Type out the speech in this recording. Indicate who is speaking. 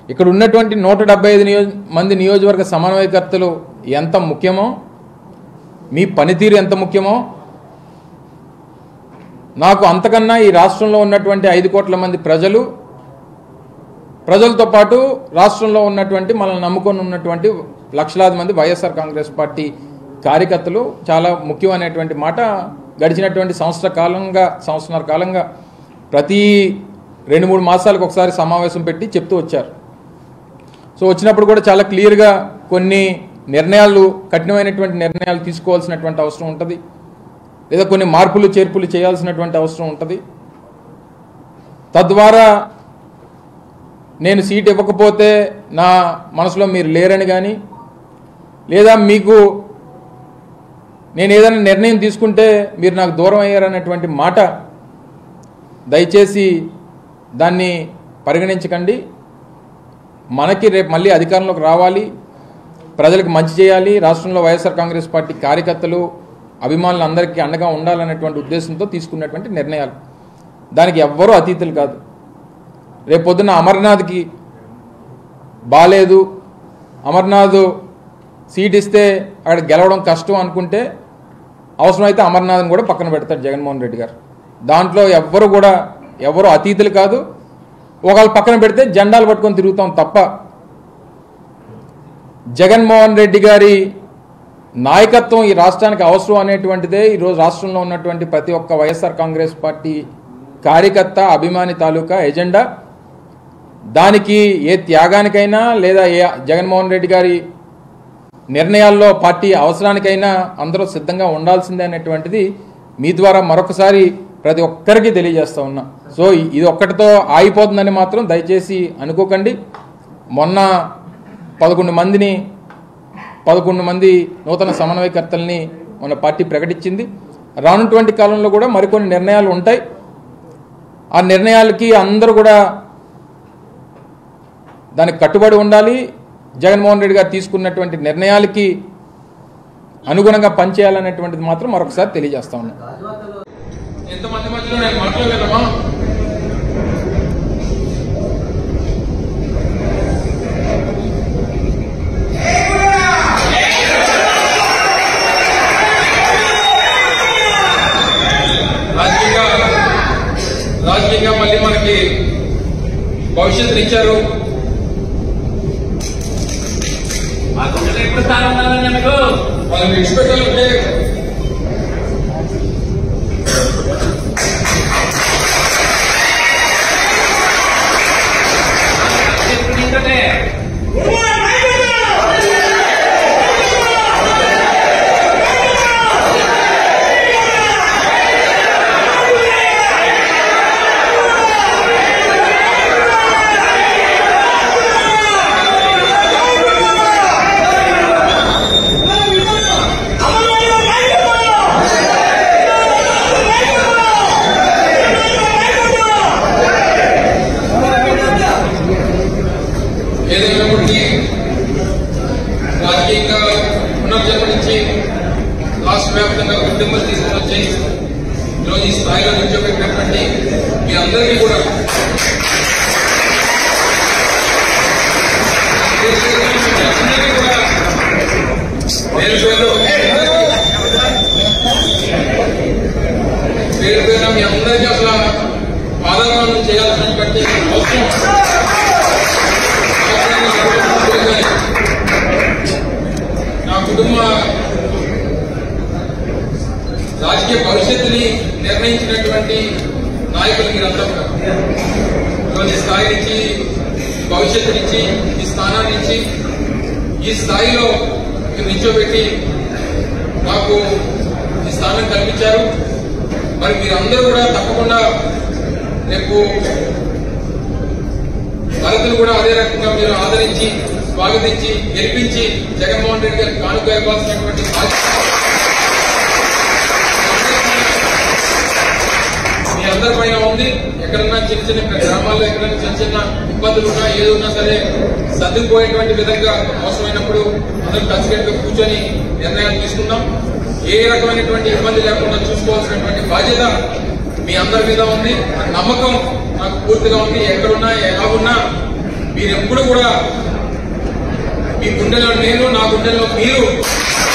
Speaker 1: ఇక్కడ ఉన్నటువంటి నూట డెబ్బై ఐదు నియోజ మంది నియోజకవర్గ సమన్వయకర్తలు ఎంత ముఖ్యమో మీ పనితీరు ఎంత ముఖ్యమో నాకు అంతకన్నా ఈ రాష్ట్రంలో ఉన్నటువంటి ఐదు కోట్ల మంది ప్రజలు ప్రజలతో పాటు రాష్ట్రంలో ఉన్నటువంటి మనల్ని నమ్ముకొని ఉన్నటువంటి లక్షలాది మంది వైఎస్ఆర్ కాంగ్రెస్ పార్టీ కార్యకర్తలు చాలా ముఖ్యమైనటువంటి మాట గడిచినటువంటి సంవత్సర కాలంగా సంవత్సరాల కాలంగా ప్రతి రెండు మూడు మాసాలకు ఒకసారి సమావేశం పెట్టి చెప్తూ వచ్చారు సో వచ్చినప్పుడు కూడా చాలా క్లియర్గా కొన్ని నిర్ణయాలు కఠినమైనటువంటి నిర్ణయాలు తీసుకోవాల్సినటువంటి అవసరం ఉంటుంది లేదా కొన్ని మార్పులు చేర్పులు చేయాల్సినటువంటి అవసరం ఉంటుంది తద్వారా నేను సీట్ ఇవ్వకపోతే నా మనసులో మీరు లేరని కానీ లేదా మీకు నేను ఏదైనా నిర్ణయం తీసుకుంటే మీరు నాకు దూరం అయ్యారనేటువంటి మాట దయచేసి దాన్ని పరిగణించకండి మనకి రేపు మళ్ళీ అధికారంలోకి రావాలి ప్రజలకు మంచి చేయాలి రాష్ట్రంలో వైఎస్ఆర్ కాంగ్రెస్ పార్టీ కార్యకర్తలు అభిమానులు అందరికీ అండగా ఉండాలనేటువంటి ఉద్దేశంతో తీసుకున్నటువంటి నిర్ణయాలు దానికి ఎవ్వరూ అతీతులు కాదు రేపు పొద్దున్న అమర్నాథ్కి బాలేదు అమర్నాథ్ సీట్ ఇస్తే అక్కడ గెలవడం కష్టం అనుకుంటే అవసరమైతే అమర్నాథ్ని కూడా పక్కన పెడతాడు జగన్మోహన్ రెడ్డి గారు దాంట్లో ఎవ్వరు కూడా ఎవరు అతీతులు కాదు ఒకళ్ళు పక్కన పెడితే జెండాలు పట్టుకొని తిరుగుతాం తప్ప జగన్మోహన్ రెడ్డి గారి నాయకత్వం ఈ రాష్ట్రానికి అవసరం అనేటువంటిదే ఈరోజు రాష్ట్రంలో ఉన్నటువంటి ప్రతి ఒక్క వైఎస్ఆర్ కాంగ్రెస్ పార్టీ కార్యకర్త అభిమాని తాలూకా ఎజెండా దానికి ఏ త్యాగానికైనా లేదా ఏ జగన్మోహన్ రెడ్డి గారి నిర్ణయాల్లో పార్టీ అవసరానికైనా అందరూ సిద్ధంగా ఉండాల్సిందే అనేటువంటిది మీ ద్వారా మరొకసారి ప్రతి ఒక్కరికి తెలియజేస్తా ఉన్నా సో ఇది ఒక్కటితో ఆగిపోతుందని మాత్రం దయచేసి అనుకోకండి మొన్న పదకొండు మందిని పదకొండు మంది నూతన సమన్వయకర్తల్ని మన పార్టీ ప్రకటించింది రానున్నటువంటి కాలంలో కూడా మరికొన్ని నిర్ణయాలు ఉంటాయి ఆ నిర్ణయాలకి అందరూ కూడా దానికి కట్టుబడి ఉండాలి జగన్మోహన్ రెడ్డి గారు తీసుకున్నటువంటి నిర్ణయాలకి అనుగుణంగా పనిచేయాలనేటువంటిది మాత్రం మరొకసారి తెలియజేస్తా ఉన్నాను ఎంతమంది మధ్యలో నేను మాట్లాడగలమా రాజకీయంగా రాజకీయంగా మళ్ళీ మనకి భవిష్యత్తుని ఇచ్చారు
Speaker 2: ఆ గుండెలో ఎప్పుడు స్థానం ఉండాలని మీకు
Speaker 1: వాళ్ళు విడిచిపెట్టాలంటే
Speaker 2: ఎప్పుడు నీతోనే
Speaker 1: ఏదైనప్పటికీ రాజకీయంగా పునర్జన్మనిచ్చి రాష్ట్ర వ్యాప్తంగా గుర్తింపులు తీసుకుని వచ్చి ఈరోజు ఈ స్థాయిలో నిల్చోబెట్టినటువంటి మీ అందరికీ కూడా అందరికీ కూడా పేరు పేరు పేరు పేరున మీ అందరికీ అసలు పాదగ్రహణం చేయాల్సినటువంటి అవసరం నా కుటుంబ రాజకీయ భవిష్యత్తుని నిర్ణయించినటువంటి నాయకులు మీరంతా కూడా ఈరోజు ఈ స్థాయి నుంచి భవిష్యత్తునిచ్చి ఈ స్థానాన్ని ఇచ్చి ఈ స్థాయిలో మీరు నిల్చోబెట్టి నాకు ఈ స్థానం కల్పించారు మరి మీరందరూ కూడా తప్పకుండా రేపు భరతులు కూడా అదే రకంగా మీరు ఆదరించి స్వాగతించి గెలిపించి జగన్మోహన్ రెడ్డి గారికి కానుక ఇవ్వాల్సినటువంటి బాధ్యత మీ అందరి పైన ఉంది ఎక్కడన్నా చిన్న చిన్న గ్రామాల్లో ఎక్కడైనా చిన్న చిన్న ఇబ్బందులు ఉన్నా ఏది ఉన్నా సరే సర్దుకుపోయేటువంటి విధంగా అవసరమైనప్పుడు అందరం కలిసికట్టుగా కూర్చొని నిర్ణయాలు తీసుకుందాం ఏ రకమైనటువంటి ఇబ్బంది లేకుండా చూసుకోవాల్సినటువంటి బాధ్యత మీ అందరి మీద ఉంది ఆ నమ్మకం నాకు పూర్తిగా ఉంది ఎక్కడున్నా ఎలా ఉన్నా మీరు ఎప్పుడు కూడా మీ గుండెలో నేను నా గుండెలో మీరు